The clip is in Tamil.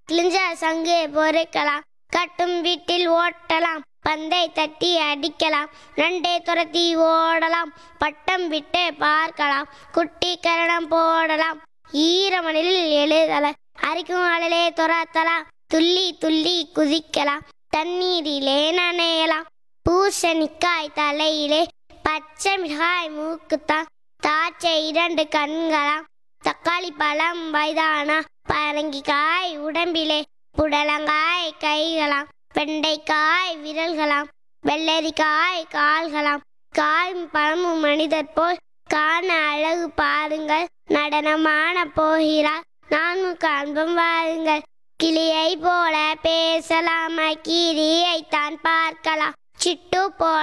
கிழிஞ்ச சங்கு பொறுக்கலாம் கட்டும் வீட்டில் ஓட்டலாம் பந்தை தட்டி அடிக்கலாம் நண்டை துரத்தி ஓடலாம் பட்டம் விட்டு பார்க்கலாம் குட்டி கரணம் போடலாம் ஈரமணில் எழுதலாம் அரிக்கும் அழலே துரத்தலாம் துள்ளி துள்ளி குதிக்கலாம் தண்ணீரிலே நனையலாம் பூசணிக்காய் தலையிலே பச்சை மிளகாய் மூக்குத்தான் தாச்சை இரண்டு கண்களாம் தக்காளி பழம் வயதானா பரங்கிக்காய் உடம்பிலே புடலங்காய் கைகளாம் வெண்டைக்காய் விரல்களாம் வெள்ளரிக்காய் கால்களாம் காய் பழமும் மனிதர் போல் காண அழகு பாருங்கள் நடனமான போகிறார் நான்கு காண்பும் வாருங்கள் கிளியை போல பேசலாம் கீரியை தான் பார்க்கலாம் சிட்டு போல